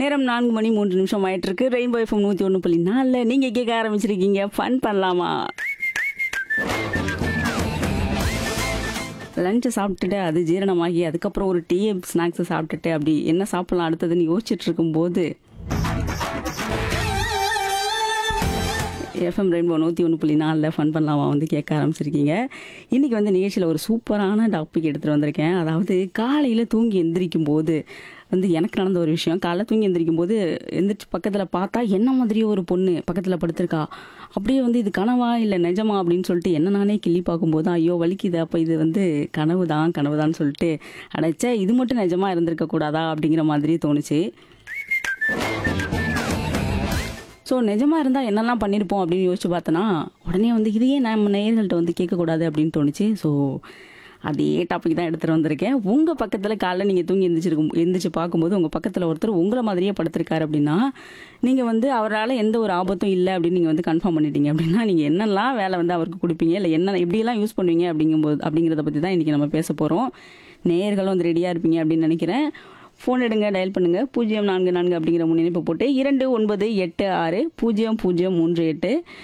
நேரம் நான்கு மணி மூன்று நிமிஷம் ஆயிட்டு இருக்கு ரெயின்போ எஃப்எம் நூற்றி ஒன்று புள்ளி நாலில் நீங்கள் கேட்க ஆரம்பிச்சிருக்கீங்க ஃபன் பண்ணலாமா லஞ்சை சாப்பிட்டுட்டு அது ஜீரணமாகி அதுக்கப்புறம் ஒரு டீ ஸ்நாக்ஸை சாப்பிட்டுட்டு அப்படி என்ன சாப்பிடலாம் அடுத்ததுன்னு யோசிச்சுட்டு இருக்கும்போது எஃப்எம் ரெயின்போ நூற்றி ஒன்று புள்ளி நாலில் ஃபன் பண்ணலாமா வந்து கேட்க ஆரம்பிச்சிருக்கீங்க இன்றைக்கி வந்து நிகழ்ச்சியில் ஒரு சூப்பரான டாபிக் எடுத்துகிட்டு வந்திருக்கேன் அதாவது காலையில் தூங்கி எந்திரிக்கும் போது வந்து எனக்கு நடந்த ஒரு விஷயம் காலைல தூங்கி எந்திரிக்கும் போது எந்திரிச்சு பக்கத்தில் பார்த்தா என்ன மாதிரியே ஒரு பொண்ணு பக்கத்தில் படுத்திருக்கா அப்படியே வந்து இது கனவா இல்லை நிஜமா அப்படின்னு சொல்லிட்டு என்ன நானே கிள்ளி பார்க்கும்போது தான் ஐயோ வலிக்குது அப்போ இது வந்து கனவு தான் கனவு தான் சொல்லிட்டு அடைச்சே இது மட்டும் நிஜமா இருந்திருக்க கூடாதா அப்படிங்கிற மாதிரி தோணுச்சு ஸோ நிஜமாக இருந்தால் என்னெல்லாம் பண்ணியிருப்போம் அப்படின்னு யோசிச்சு பார்த்தோன்னா உடனே வந்து இதையே நம்ம நேயர்கள்ட்ட வந்து கேட்கக்கூடாது அப்படின்னு தோணுச்சு ஸோ அதே டாபிக் தான் எடுத்துகிட்டு வந்திருக்கேன் உங்கள் பக்கத்தில் காலைல நீங்கள் தூங்கி எந்திரிச்சிருக்கும் எந்திரிச்சு பார்க்கும்போது உங்கள் பக்கத்தில் ஒருத்தர் உங்களை மாதிரியே படுத்திருக்காரு அப்படின்னா நீங்கள் வந்து அவரால் எந்த ஒரு ஆபத்தும் இல்லை அப்படின்னு நீங்கள் வந்து கன்ஃபார்ம் பண்ணிட்டீங்க அப்படின்னா நீங்கள் என்னெல்லாம் வேலை வந்து அவருக்கு கொடுப்பீங்க இல்லை என்ன எப்படியெல்லாம் யூஸ் பண்ணுவீங்க அப்படிங்கும்போது அப்படிங்கிறத பற்றி தான் இன்றைக்கி நம்ம பேச போகிறோம் நேயர்களும் வந்து ரெடியாக இருப்பீங்க அப்படின்னு நினைக்கிறேன் ஃபோன் எடுங்க டயல் பண்ணுங்க பூஜ்ஜியம் நான்கு நான்கு அப்படிங்கிற முன்னிணைப்பு போட்டு இரண்டு ஒன்பது எட்டு ஆறு பூஜ்ஜியம் பூஜ்ஜியம் மூன்று எட்டு